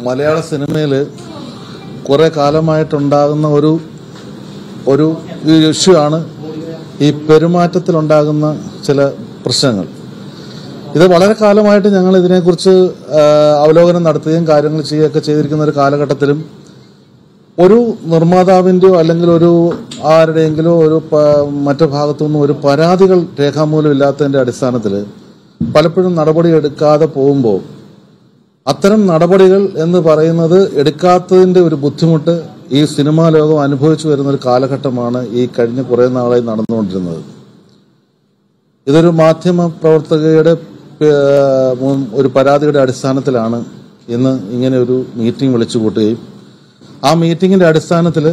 മലയാള സിനിമയിൽ കുറെ കാലമായിട്ടുണ്ടാകുന്ന ഒരു ഒരു ഇഷ്യൂ ആണ് ഈ പെരുമാറ്റത്തിലുണ്ടാകുന്ന ചില പ്രശ്നങ്ങൾ ഇത് വളരെ കാലമായിട്ട് ഞങ്ങൾ ഇതിനെക്കുറിച്ച് ആ, അവലോകനം നടത്തുകയും കാര്യങ്ങൾ ചെയ്യുകയൊക്കെ ചെയ്തിരിക്കുന്ന ഒരു കാലഘട്ടത്തിലും ഒരു നിർമ്മാതാവിൻ്റെയോ അല്ലെങ്കിൽ ഒരു ആരുടെയെങ്കിലോ ഒരു പ- മറ്റു ഭാഗത്തു നിന്നും ഒരു പരാതികൾ രേഖാമൂലം ഇല്ലാത്തതിൻ്റെ അടിസ്ഥാനത്തിൽ പലപ്പോഴും നടപടി എടുക്കാതെ പോകുമ്പോൾ അത്തരം നടപടികൾ എന്ന് പറയുന്നത് എടുക്കാത്തതിന്റെ ഒരു ബുദ്ധിമുട്ട് ഈ സിനിമാ ലോകം അനുഭവിച്ചു വരുന്ന ഒരു കാലഘട്ടമാണ് ഈ കഴിഞ്ഞ കുറെ നാളായി നടന്നുകൊണ്ടിരുന്നത് ഇതൊരു മാധ്യമ പ്രവർത്തകയുടെ ഏഹ്, മുൻ- ഒരു പരാതിയുടെ അടിസ്ഥാനത്തിലാണ് ഇന്ന് ഇങ്ങനെ ഒരു മീറ്റിംഗ് വിളിച്ചു കൂട്ടുകയും ആ മീറ്റിംഗിന്റെ അടിസ്ഥാനത്തിൽ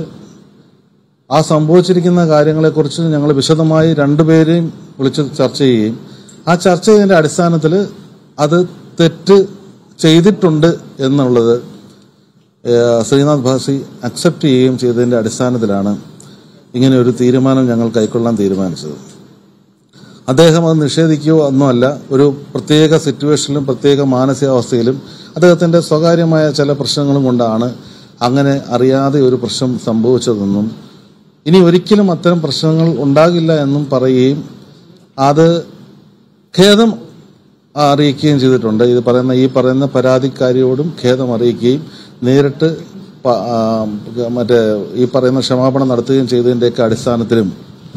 ആ സംഭവിച്ചിരിക്കുന്ന കാര്യങ്ങളെക്കുറിച്ച് ഞങ്ങൾ വിശദമായി രണ്ടുപേരെയും വിളിച്ച് ചർച്ച ചെയ്യുകയും ആ ചർച്ച ചെയ്തതിന്റെ അടിസ്ഥാനത്തിൽ അത് തെറ്റ് ചെയ്തിട്ടുണ്ട് എന്നുള്ളത് ഏഹ്, ശ്രീനാഥ് ഭാസി അക്സെപ്റ്റ് ചെയ്യുകയും ചെയ്തതിന്റെ അടിസ്ഥാനത്തിലാണ് ഇങ്ങനെ ഒരു തീരുമാനം ഞങ്ങൾ കൈക്കൊള്ളാൻ തീരുമാനിച്ചത് അദ്ദേഹം അത് നിഷേധിക്കുകയോ ഒന്നുമല്ല ഒരു പ്രത്യേക സിറ്റുവേഷനിലും പ്രത്യേക മാനസികാവസ്ഥയിലും അദ്ദേഹത്തിന്റെ സ്വകാര്യമായ ചില പ്രശ്നങ്ങളും കൊണ്ടാണ് അങ്ങനെ അറിയാതെ ഒരു പ്രശ്നം സംഭവിച്ചതെന്നും ഇനി ഒരിക്കലും അത്തരം പ്രശ്നങ്ങൾ ഉണ്ടാകില്ല എന്നും പറയുകയും അത് ഖേദം അറിയിക്കുകയും ചെയ്തിട്ടുണ്ട് ഇത് പറയുന്ന ഈ പറയുന്ന പരാതിക്കാരിയോടും ഖേദം അറിയിക്കുകയും നേരിട്ട് പ- ആ, മറ്റേ ഈ പറയുന്ന ക്ഷമാപണം നടത്തുകയും ചെയ്തതിന്റെയൊക്കെ അടിസ്ഥാനത്തിലും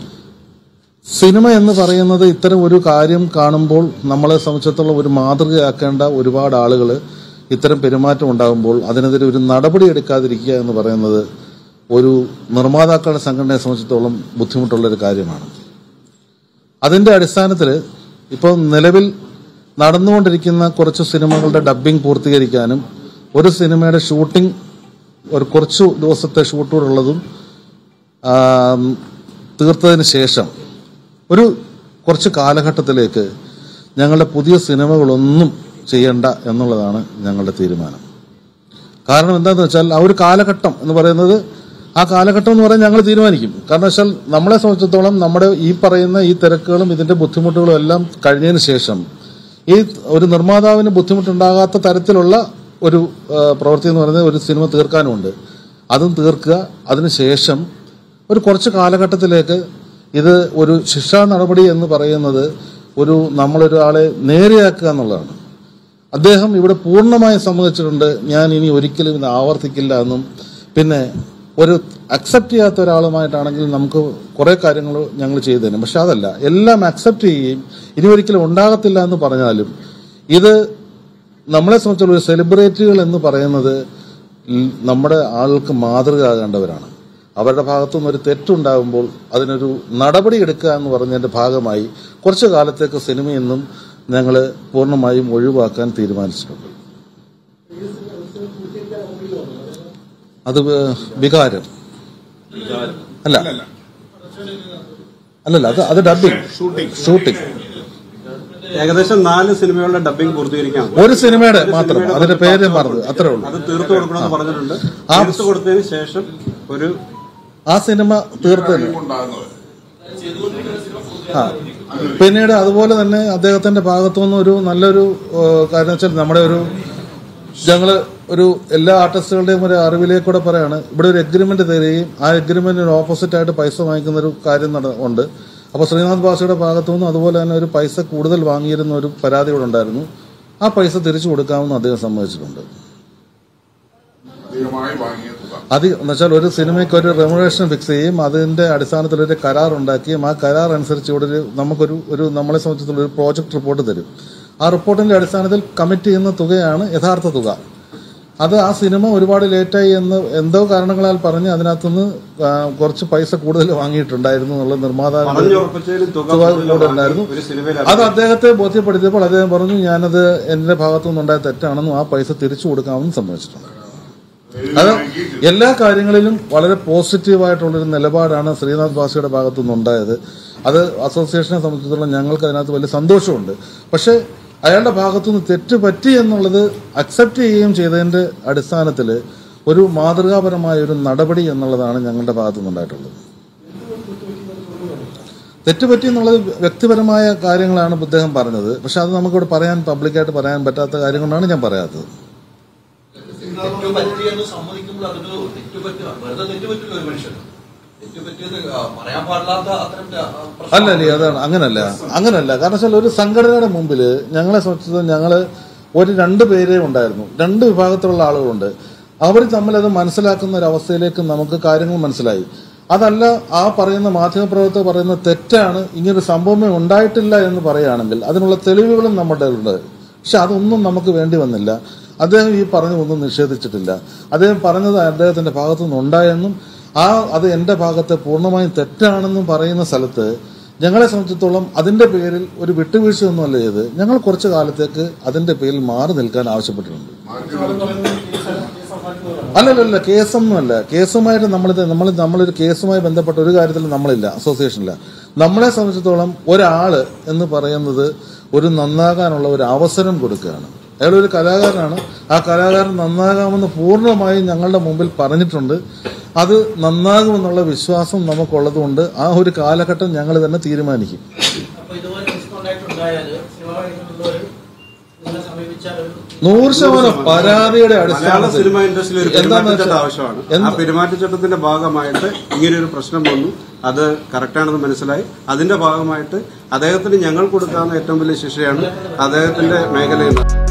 സിനിമ എന്ന് പറയുന്നത് ഇത്തരം ഒരു കാര്യം കാണുമ്പോൾ നമ്മളെ സംബന്ധിച്ചിടത്തോളം ഒരു മാതൃകയാക്കേണ്ട ഒരുപാട് ആളുകൾ ഇത്തരം പെരുമാറ്റം ഉണ്ടാകുമ്പോൾ അതിനെതിരെ ഒരു നടപടി എടുക്കാതിരിക്കുക എന്ന് പറയുന്നത് ഒരു നിർമ്മാതാക്കളുടെ സംഘടനയെ സംബന്ധിച്ചിടത്തോളം ബുദ്ധിമുട്ടുള്ള ഒരു കാര്യമാണ് അതിന്റെ അടിസ്ഥാനത്തിൽ ഇപ്പോൾ നിലവിൽ നടന്നുകൊണ്ടിരിക്കുന്ന കുറച്ച് സിനിമകളുടെ ഡബ്ബിംഗ് പൂർത്തീകരിക്കാനും ഒരു സിനിമയുടെ ഷൂട്ടിംഗ് ഒരു കുറച്ച് ദിവസത്തെ ഷൂട്ടുകളുള്ളതും ആം, തീർത്തതിന് ശേഷം ഒരു കുറച്ച് കാലഘട്ടത്തിലേക്ക് ഞങ്ങളുടെ പുതിയ സിനിമകളൊന്നും ചെയ്യണ്ട എന്നുള്ളതാണ് ഞങ്ങളുടെ തീരുമാനം കാരണം എന്താണെന്ന് വെച്ചാൽ ആ ഒരു കാലഘട്ടം എന്ന് പറയുന്നത് ആ കാലഘട്ടം എന്ന് പറയാൻ ഞങ്ങൾ തീരുമാനിക്കും കാരണം വെച്ചാൽ നമ്മളെ സംബന്ധിച്ചിടത്തോളം നമ്മുടെ ഈ പറയുന്ന ഈ തിരക്കുകളും ഇതിന്റെ ബുദ്ധിമുട്ടുകളും എല്ലാം കഴിഞ്ഞതിന് ശേഷം ഈ ഒരു നിർമ്മാതാവിന് ബുദ്ധിമുട്ടുണ്ടാകാത്ത തരത്തിലുള്ള ഒരു ആ, പ്രവൃത്തി എന്ന് പറയുന്നത് ഒരു സിനിമ തീർക്കാനുമുണ്ട് അതും തീർക്കുക അതിനുശേഷം ഒരു കുറച്ച് കാലഘട്ടത്തിലേക്ക് ഇത് ഒരു ശിക്ഷാ നടപടി എന്ന് പറയുന്നത് ഒരു നമ്മളൊരാളെ നേരെയാക്കുക എന്നുള്ളതാണ് അദ്ദേഹം ഇവിടെ പൂർണ്ണമായി സമ്മതിച്ചിട്ടുണ്ട് ഞാൻ ഇനി ഒരിക്കലും ഇത് ആവർത്തിക്കില്ല എന്നും പിന്നെ ഒരു അക്സെപ്റ്റ് ചെയ്യാത്ത ഒരാളുമായിട്ടാണെങ്കിൽ നമുക്ക് കുറെ കാര്യങ്ങൾ ഞങ്ങൾ ചെയ്തു തരും പക്ഷെ അതല്ല എല്ലാം അക്സെപ്റ്റ് ചെയ്യുകയും ഇനി ഒരിക്കലും ഉണ്ടാകത്തില്ല എന്ന് പറഞ്ഞാലും ഇത് നമ്മളെ സംബന്ധിച്ചുള്ള ഒരു സെലിബ്രിറ്റികൾ എന്ന് പറയുന്നത് ൽ- നമ്മുടെ ആൾക്ക് മാതൃകയാകേണ്ടവരാണ് അവരുടെ ഭാഗത്തുനിന്ന് ഒരു തെറ്റുണ്ടാകുമ്പോൾ അതിനൊരു നടപടി എടുക്കുക എന്ന് പറഞ്ഞതിന്റെ ഭാഗമായി കുറച്ചു കാലത്തേക്ക് സിനിമയിൽ നിന്നും ഞങ്ങൾ പൂർണ്ണമായും ഒഴിവാക്കാൻ തീരുമാനിച്ചിട്ടുണ്ട് അത് വ- വികാരം അല്ല അല്ലല്ല അത് അത് ഡബിങ് ഷൂട്ടിംഗ് ഏകദേശം നാല് സിനിമകളുടെ ഡബിംഗ് പൂർത്തീകരിക്കാൻ ഒരു സിനിമയുടെ മാത്രം അതിന്റെ പേര് പറഞ്ഞത് അത്രേ ഉള്ളൂ അത് തീർത്തു കൊടുക്കണമെന്ന് പറഞ്ഞിട്ടുണ്ട് ആ- തീർത്തു കൊടുത്തതിന് ശേഷം ഒരു ആ സിനിമ തീർത്തത് ആ പിന്നീട് അതുപോലെ തന്നെ അദ്ദേഹത്തിന്റെ ഭാഗത്തുനിന്ന് ഒരു നല്ലൊരു ഏഹ്, കാര്യം വെച്ചാൽ നമ്മുടെ ഒരു ഞങ്ങള് ഒരു എല്ലാ ആർട്ടിസ്റ്റുകളുടെയും ഒരു അറിവിലേക്കൂടെ പറയാണ് ഇവിടെ ഒരു എഗ്രിമെന്റ് തരികയും ആ എഗ്രിമെന്റിന് ഓപ്പോസിറ്റ് ആയിട്ട് പൈസ വാങ്ങിക്കുന്ന ഒരു കാര്യം നട- ഉണ്ട് അപ്പോൾ ശ്രീനാഥ് ബാസിയുടെ ഭാഗത്തുനിന്നും അതുപോലെ തന്നെ ഒരു പൈസ കൂടുതൽ വാങ്ങിയിരുന്ന ഒരു പരാതി ഇവിടെ ഉണ്ടായിരുന്നു ആ പൈസ തിരിച്ചു കൊടുക്കാമെന്ന് അദ്ദേഹം സമ്മതിച്ചിട്ടുണ്ട് അധികമായി വാങ്ങിയ തുക അത് എന്നുവെച്ചാൽ ഒരു സിനിമയ്ക്ക് ഒരു റെമുനേഷൻ ഫിക്സ് ചെയ്യും അതിന്റെ അടിസ്ഥാനത്തിൽ ഒരു കരാർ ഉണ്ടാക്കിയും ആ കരാർ അനുസരിച്ച് ഇവിടെ ഒരു നമുക്കൊരു ഒരു നമ്മളെ സംബന്ധിച്ചിടത്തോളം ഒരു പ്രോജക്ട് റിപ്പോർട്ട് തരും ആ റിപ്പോർട്ടിന്റെ അടിസ്ഥാനത്തിൽ കമ്മിറ്റ് ചെയ്യുന്ന തുകയാണ് യഥാർത്ഥ തുക അത് ആ സിനിമ ഒരുപാട് ലേറ്റായി എന്ന് എന്തോ കാരണങ്ങളാൽ പറഞ്ഞ് അതിനകത്തുനിന്ന് ആ, കുറച്ച് പൈസ കൂടുതൽ വാങ്ങിയിട്ടുണ്ടായിരുന്നു എന്നുള്ള നിർമ്മാതാക്കൾ പറഞ്ഞുറപ്പിച്ചതിലും തുക തുക കൂടുതൽ കൂടെ ഉണ്ടായിരുന്നു ഒരു സിനിമയിൽ അത് അദ്ദേഹത്തെ ബോധ്യപ്പെടുത്തിയപ്പോൾ അദ്ദേഹം പറഞ്ഞു ഞാനത് എന്റെ ഭാഗത്തു നിന്നുണ്ടായ തെറ്റാണെന്നും ആ പൈസ തിരിച്ചു കൊടുക്കാമെന്നും സമ്മതിച്ചിട്ടുണ്ട് അത് എല്ലാ കാര്യങ്ങളിലും വളരെ പോസിറ്റീവായിട്ടുള്ളൊരു നിലപാടാണ് ശ്രീനാഥ് ബാസിയുടെ ഭാഗത്തു നിന്നുണ്ടായത് അത് അസോസിയേഷനെ സംബന്ധിച്ചിടത്തോളം ഞങ്ങൾക്ക് അതിനകത്ത് വലിയ സന്തോഷമുണ്ട് പക്ഷേ അയാളുടെ ഭാഗത്തുനിന്ന് തെറ്റ് പറ്റി എന്നുള്ളത് അക്സെപ്റ്റ് ചെയ്യുകയും ചെയ്തതിന്റെ അടിസ്ഥാനത്തിൽ ഒരു മാതൃകാപരമായ ഒരു നടപടി എന്നുള്ളതാണ് ഞങ്ങളുടെ ഭാഗത്തു നിന്നുണ്ടായിട്ടുള്ളത് തെറ്റുപറ്റി എന്നുള്ളത് വ്യക്തിപരമായ കാര്യങ്ങളാണ് അദ്ദേഹം പറഞ്ഞത് പക്ഷെ അത് നമുക്കിവിടെ പറയാൻ പബ്ലിക്കായിട്ട് പറയാൻ പറ്റാത്ത കാര്യം കൊണ്ടാണ് ഞാൻ പറയാത്തത് തെറ്റ് പറ്റിയെന്ന് സമ്മതിക്കുമ്പോൾ അതൊരു തെറ്റ് പറ്റുക വെറുതെ തെറ്റ് പറ്റില്ല ഒരു മനുഷ്യന് തെറ്റ് പറ്റിയത് ആ, പറയാൻ പാടില്ലാത്ത അത്തരം ആ, പ്രശ്നം- അല്ല അല്ലേ അതാണ് അങ്ങനല്ല അങ്ങനല്ല കാരണം വെച്ചാൽ ഒരു സംഘടനയുടെ മുമ്പിൽ ഞങ്ങളെ സംബന്ധിച്ചത് ഞങ്ങൾ ഒരു രണ്ട് പേരേ ഉണ്ടായിരുന്നു രണ്ട് വിഭാഗത്തിലുള്ള ആളുകളുണ്ട് അവർ തമ്മിൽ അത് മനസ്സിലാക്കുന്ന ഒരു അവസ്ഥയിലേക്ക് നമുക്ക് കാര്യങ്ങൾ മനസ്സിലായി അതല്ല ആ പറയുന്ന മാധ്യമപ്രവർത്തകർ പറയുന്ന തെറ്റാണ് ഇങ്ങനൊരു സംഭവമേ ഉണ്ടായിട്ടില്ല എന്ന് പറയുകയാണെങ്കിൽ അതിനുള്ള തെളിവുകളും നമ്മുടെ ഉണ്ട് പക്ഷെ അതൊന്നും നമുക്ക് വേണ്ടി വന്നില്ല അദ്ദേഹം ഈ പറഞ്ഞ ഒന്നും നിഷേധിച്ചിട്ടില്ല അദ്ദേഹം പറഞ്ഞത് അദ്ദേഹത്തിന്റെ ഭാഗത്തു നിന്ന് ഉണ്ടായെന്നും ആ അത് എൻ്റെ ഭാഗത്തെ പൂർണ്ണമായും തെറ്റാണെന്നും പറയുന്ന സ്ഥലത്ത് ഞങ്ങളെ സംബന്ധിച്ചിടത്തോളം അതിന്റെ പേരിൽ ഒരു വിട്ടുവീഴ്ചയൊന്നുമല്ല ചെയ്ത് ഞങ്ങൾ കുറച്ചു കാലത്തേക്ക് അതിന്റെ പേരിൽ മാറി നിൽക്കാൻ ആവശ്യപ്പെട്ടിട്ടുണ്ട് അല്ലല്ലല്ല കേസൊന്നുമല്ല കേസുമായിട്ട് നമ്മളിത് നമ്മൾ നമ്മളൊരു കേസുമായി ബന്ധപ്പെട്ട ഒരു കാര്യത്തിൽ നമ്മളില്ല അസോസിയേഷനില്ല നമ്മളെ സംബന്ധിച്ചിടത്തോളം ഒരാള് എന്ന് പറയുന്നത് ഒരു നന്നാകാനുള്ള ഒരു അവസരം കൊടുക്കുകയാണ് അയാൾ ഒരു കലാകാരനാണ് ആ കലാകാരൻ നന്നാകാമെന്ന് പൂർണ്ണമായും ഞങ്ങളുടെ മുമ്പിൽ പറഞ്ഞിട്ടുണ്ട് അത് നന്നാകുമെന്നുള്ള വിശ്വാസം നമുക്കുള്ളതുകൊണ്ട് ആ ഒരു കാലഘട്ടം ഞങ്ങൾ തന്നെ തീരുമാനിക്കും അപ്പൊ ഇതുപോലെ മിസ്കോണ്ടാക്ട് ഉണ്ടായാല് സിനിമ മേഖലയിലുള്ളവര് നിങ്ങളെ സമീപിച്ചാൽ ഒരു നൂറ് ശതമാനം പരാതിയുടെ മലയാള അടിസ്ഥാനത്തിൽ സിനിമ ഇൻഡസ്ട്രിയിൽ ഒരു എന്താന്ന് പെരുമാറ്റച്ചട്ടം വെച്ചാൽ- ആവശ്യമാണ് ആ എന്ത്- പെരുമാറ്റച്ചട്ടത്തിന്റെ ഭാഗമായിട്ട് ഇങ്ങനെയൊരു പ്രശ്നം വന്നു അത് കറക്റ്റാണെന്ന് മനസ്സിലായി അതിന്റെ ഭാഗമായിട്ട് അദ്ദേഹത്തിന് ഞങ്ങൾ കൊടുക്കാവുന്ന ഏറ്റവും വലിയ ശിക്ഷയാണ് അദ്ദേഹത്തിന്റെ മേഖലയിൽ നിന്ന്